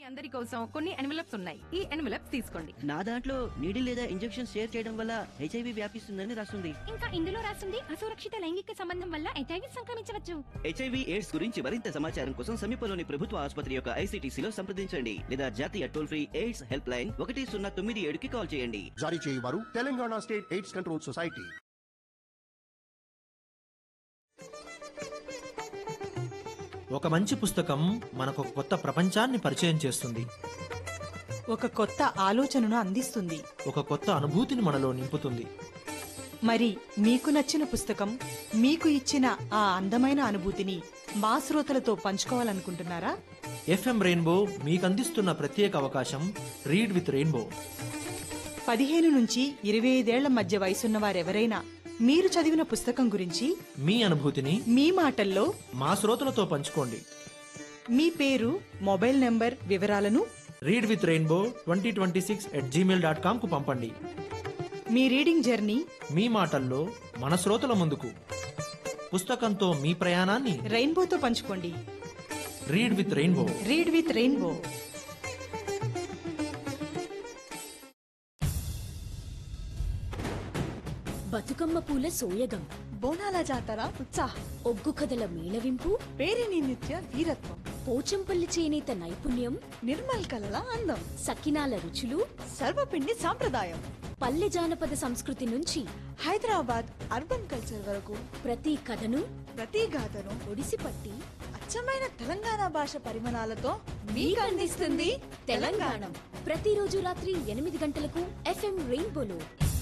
అందరి కోసం కొన్ని ఎన్వలప్స్ ఉన్నాయి ఈ ఎన్వలప్స్ తీసుకోండి నా దాంట్లో నీడి లేదా ఇంజెక్షన్ షేర్ చేయడం వల్ల హెచ్ఐవి వ్యాపిస్తుందని రాస్తుంది ఇంకా ఇందులో రాస్తుంది అసురక్షిత లైంగిక సంబంధం వల్ల హెచ్ఐవి సంక్రమించవచ్చు హెచ్ఐవి ఎయిడ్స్ గురించి మరింత సమాచారం కోసం సమీపంలోని ప్రభుత్వ ఆసుపత్రి యొక్క ఐసీటీసీలో సంప్రదించండి లేదా జాతీయ toll free AIDS helpline ఒకటి సున్నా తొమ్మిది ఏడుకి కాల్ చేయండి జారీ చేయవారు Telangana state AIDS control society ఒక మంచి పుస్తకం మనకు ఒక కొత్త ప్రపంచాన్ని పరిచయం చేస్తుంది ఒక కొత్త ఆలోచనను అందిస్తుంది ఒక కొత్త అనుభూతిని మనలో నింపుతుంది మరి మీకు నచ్చిన పుస్తకం మీకు ఇచ్చిన ఆ అందమైన అనుభూతిని మా శ్రోతలతో పంచుకోవాలనుకుంటున్నారా ఎఫ్ఎం రెయిన్బో మీకు అందిస్తున్న ప్రత్యేక అవకాశం రీడ్ విత్ రెయిన్బో పదిహేను నుంచి ఇరవై ఐదేళ్ల మధ్య వయసున్న వారెవరైనా మీరు చదివిన పుస్తకం గురించి మీ అనుభూతిని మీ మాటల్లో మా శ్రోతలతో పంచుకోండి మీ పేరు మొబైల్ నెంబర్ వివరాలను read with rainbow twenty twenty six at Gmail dot com కు పంపండి మీ రీడింగ్ జర్నీ మీ మాటల్లో మన శ్రోతల ముందుకు పుస్తకంతో మీ ప్రయాణాన్ని రెయిన్బోతో పంచుకోండి read with rainbow read with rainbow Bathukamma పూల సోయగం బోనాల జాతర ఉత్సాహం ఒగ్గు కథల మేళవింపు పేరిని నిత్య వీరత్వం పోచంపల్లి చేనేత నైపుణ్యం నిర్మల్ కలల అందం సకినాల రుచులు సర్వపిండి సాంప్రదాయం పల్లె జానపద సంస్కృతి నుంచి హైదరాబాద్ అర్బన్ కల్చర్ వరకు ప్రతి కథను ప్రతి గాథను ఒడిసిపట్టి అచ్చమైన తెలంగాణ భాష పరిమాణాలతో మీకు అందిస్తుంది తెలంగాణ ప్రతిరోజు రాత్రి ఎనిమిది గంటలకు ఎఫ్ఎం రెయిన్బోలో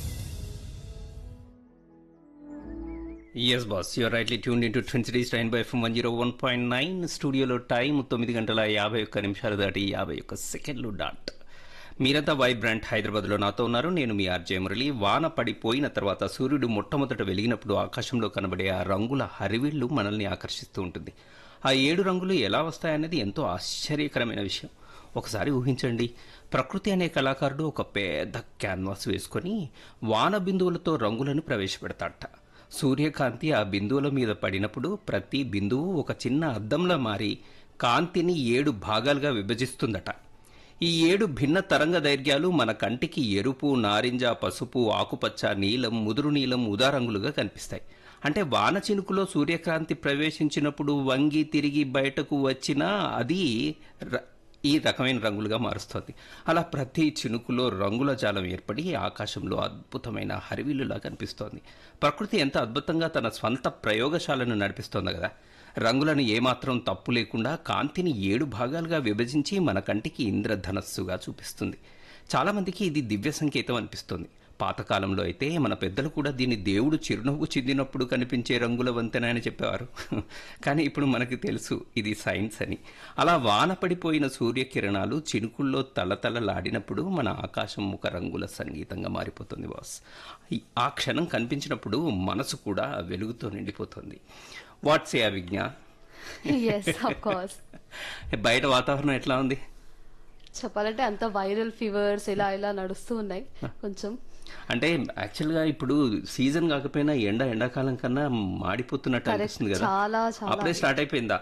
yes boss you're rightly tune in to twenty days టైన్ bye FM one zero one point nine స్టూడియోలో టైం తొమ్మిది గంటల యాభై ఒక్క నిమిషాలు దాటి యాభై ఒక్క సెకండ్లు డాట్ మీరంతా వైబ్రాంట్ హైదరాబాద్లో నాతో ఉన్నారు నేను మీ ఆర్జే మురళి వాన పడిపోయిన తర్వాత సూర్యుడు మొట్టమొదట వెలిగినప్పుడు ఆకాశంలో కనబడే ఆ రంగుల హరివిళ్ళు మనల్ని ఆకర్షిస్తూ ఉంటుంది ఆ ఏడు రంగులు ఎలా వస్తాయనేది ఎంతో ఆశ్చర్యకరమైన విషయం ఒకసారి ఊహించండి ప్రకృతి అనే కళాకారుడు ఒక పెద్ద క్యాన్వాస్ వేసుకొని వాన బిందువులతో రంగులను ప్రవేశపెడతాడట సూర్యకాంతి ఆ బిందువుల మీద పడినప్పుడు ప్రతి బిందువు ఒక చిన్న అద్దంలా మారి కాంతిని ఏడు భాగాలుగా విభజిస్తుందట ఈ ఏడు భిన్న తరంగ దైర్ఘ్యాలు మన కంటికి ఎరుపు నారింజ పసుపు ఆకుపచ్చ నీలం ముదురు నీలం ఉదా రంగులుగా కనిపిస్తాయి అంటే వాన చినుకులో సూర్యకాంతి ప్రవేశించినప్పుడు వంగి తిరిగి బయటకు వచ్చినా అది ర- ఈ రకమైన రంగులుగా మారుస్తుంది అలా ప్రతి చినుకులో రంగుల జాలం ఏర్పడి ఆకాశంలో అద్భుతమైన హరివిల్లులా కనిపిస్తోంది ప్రకృతి ఎంత అద్భుతంగా తన స్వంత ప్రయోగశాలను నడిపిస్తోంది కదా రంగులను ఏమాత్రం తప్పు లేకుండా కాంతిని ఏడు భాగాలుగా విభజించి మన కంటికి ఇంద్రధనస్సుగా చూపిస్తుంది చాలామందికి ఇది దివ్య సంకేతం అనిపిస్తుంది పాతకాలంలో అయితే మన పెద్దలు కూడా దీన్ని దేవుడు చిరునవ్వు చెందినప్పుడు కనిపించే రంగుల వంతెన అని చెప్పేవారు కానీ ఇప్పుడు మనకి తెలుసు ఇది సైన్స్ అని అలా వాన పడిపోయిన సూర్యకిరణాలు చినుకుల్లో తలతలలాడినప్పుడు మన ఆకాశం ఒక రంగుల సంగీతంగా మారిపోతుంది బాస్ ఈ- ఆ క్షణం కనిపించినప్పుడు మనసు కూడా వెలుగుతో నిండిపోతుంది what's a Abhigna yes of course బయట వాతావరణం ఎట్లా ఉంది చెప్పాలంటే అంత వైరల్ ఫీవర్స్ ఇలా ఇలా నడుస్తూ ఉన్నాయి కొంచెం అంటే యాక్చువల్గా ఇప్పుడు సీజన్ కాకపోయినా ఎండ ఎండాకాలం కన్నా మాడిపోతున్నట్టు Correct. అనిపిస్తుంది కదా చాలా, చాలా. అప్పుడే స్టార్ట్ అయిపోయిందా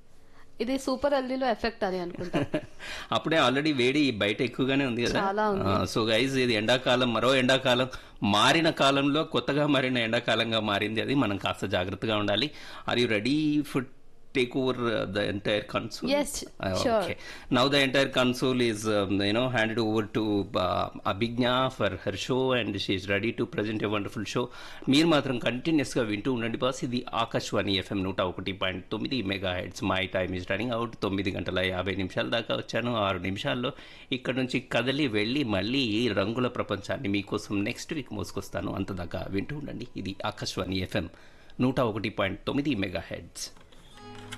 ఇది సూపర్ ఎల్లీలో ఎఫెక్ట్ అని అనుకుంటా అప్పుడే ఆల్రెడీ వేడి బయట ఎక్కువగానే ఉంది కదా చాలా ఉంది. సో గైజ్ ఇది ఎండాకాలం మరో ఎండాకాలం మారిన కాలంలో కొత్తగా మారిన ఎండాకాలంగా మారింది అది మనం కాస్త జాగ్రత్తగా ఉండాలి are you ready for take over the entire console Yes, sure. Okay now the entire console is you know handed over to Abhigna for her show and she is ready to present a wonderful show మీరు మాత్రం continuous గా వింటూ ఉండండి boss ఇది Akashvani FM నూట ఒకటి point తొమ్మిది mega hertz my time is running out తొమ్మిది గంటల యాభై నిమిషాల దాకా వచ్చాను ఆరు నిమిషాల్లో ఇక్కడ నుంచి కదలి వెళ్ళి మళ్ళీ ఈ రంగుల ప్రపంచాన్ని మీకోసం నెక్స్ట్ వీక్ మోసుకొస్తాను అంతదాకా వింటూ ఉండండి ఇది ఆకాశవాణి ఎఫ్ఎం నూట ఒకటి పాయింట్ తొమ్మిది మెగా హెడ్స్